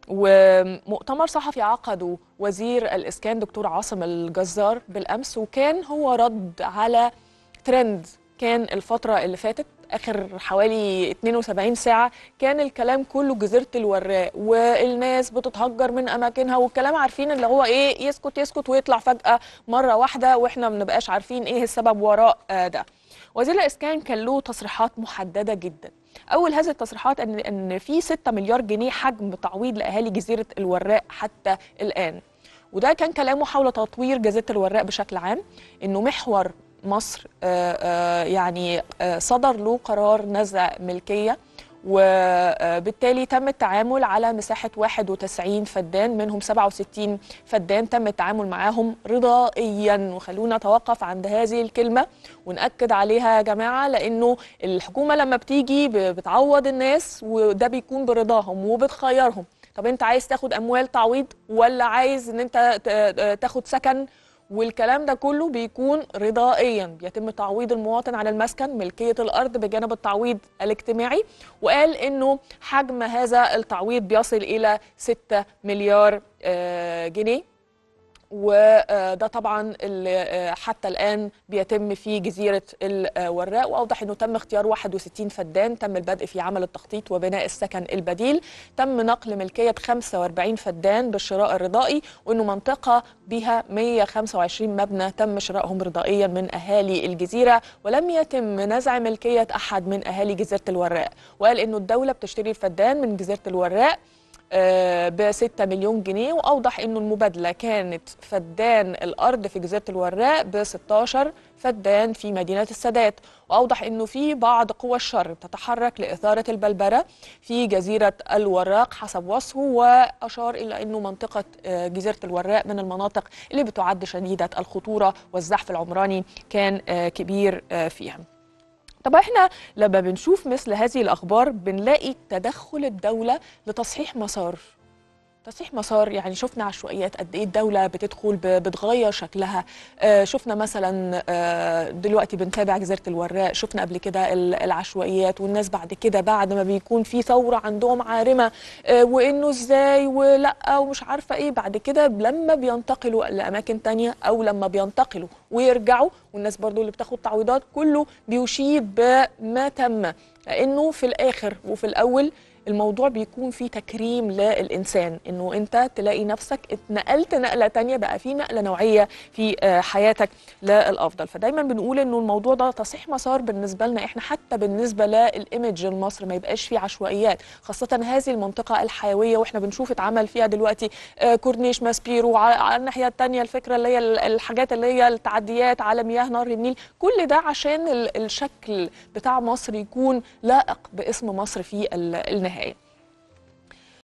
ومؤتمر صحفي عقده وزير الإسكان دكتور عاصم الجزار بالأمس وكان هو رد على ترند كان الفترة اللي فاتت آخر حوالي 72 ساعة كان الكلام كله جزيرة الوراق والناس بتتهجر من أماكنها والكلام عارفين اللي هو إيه يسكت يسكت ويطلع فجأة مرة واحدة وإحنا ما بنبقاش عارفين إيه السبب وراء آه ده وزير الإسكان كان له تصريحات محددة جدا أول هذه التصريحات أن أن في 6 مليار جنيه حجم تعويض لأهالي جزيرة الوراق حتى الآن وده كان كلامه حول تطوير جزيرة الوراق بشكل عام إنه محور مصر آه، آه، يعني آه، صدر له قرار نزع ملكية وبالتالي تم التعامل على مساحة 91 فدان منهم 67 فدان تم التعامل معاهم رضائيا وخلونا نتوقف عند هذه الكلمة ونأكد عليها يا جماعة لأنه الحكومة لما بتيجي ب- بتعوض الناس وده بيكون برضاهم وبتخيرهم طب انت عايز تاخد اموال تعويض ولا عايز ان انت ت- تاخد سكن والكلام ده كله بيكون رضائيا بيتم تعويض المواطن على المسكن ملكية الأرض بجانب التعويض الاجتماعي وقال إنه حجم هذا التعويض بيصل إلى 6 مليار آه، جنيه وده طبعا اللي آه، حتى الآن بيتم في جزيرة الوراق وأوضح أنه تم اختيار 61 فدان تم البدء في عمل التخطيط وبناء السكن البديل تم نقل ملكية 45 فدان بالشراء الرضائي وأنه منطقة بها 125 مبنى تم شرائهم رضائيا من أهالي الجزيرة ولم يتم نزع ملكية أحد من أهالي جزيرة الوراق وقال أنه الدولة بتشتري الفدان من جزيرة الوراق ب 6 مليون جنيه واوضح انه المبادله كانت فدان الارض في جزيره الوراق ب 16 فدان في مدينه السادات واوضح انه في بعض قوى الشر بتتحرك لاثاره البلبره في جزيره الوراق حسب وصفه واشار الى انه منطقه آه، جزيره الوراق من المناطق اللي بتعد شديده الخطوره والزحف العمراني كان آه، كبير آه، فيها طب احنا لما بنشوف مثل هذه الاخبار بنلاقي تدخل الدوله لتصحيح مسار تصحيح مسار يعني شفنا عشوائيات قد ايه الدوله بتدخل ب- بتغير شكلها آه شفنا مثلا آه دلوقتي بنتابع جزيره الوراق شفنا قبل كده ال- العشوائيات والناس بعد كده بعد ما بيكون في ثوره عندهم عارمه آه وانه ازاي ولا ومش عارفه ايه بعد كده لما بينتقلوا لاماكن تانية او لما بينتقلوا ويرجعوا والناس برضو اللي بتاخد تعويضات كله بيشيد بما تم لانه في الاخر وفي الاول الموضوع بيكون فيه تكريم للإنسان إنه أنت تلاقي نفسك اتنقلت نقلة تانية بقى في نقلة نوعية في آه، حياتك للأفضل فدايما بنقول إنه الموضوع ده تصحيح مسار بالنسبة لنا إحنا حتى بالنسبة للإيمج المصري ما يبقاش فيه عشوائيات خاصة هذه المنطقة الحيوية وإحنا بنشوف اتعمل فيها دلوقتي آه، كورنيش ماسبيرو وع- على الناحية التانية الفكرة اللي هي ال- الحاجات اللي هي التعديات على مياه نهر النيل كل ده عشان ال- الشكل بتاع مصر يكون لائق باسم مصر في ال- النهاية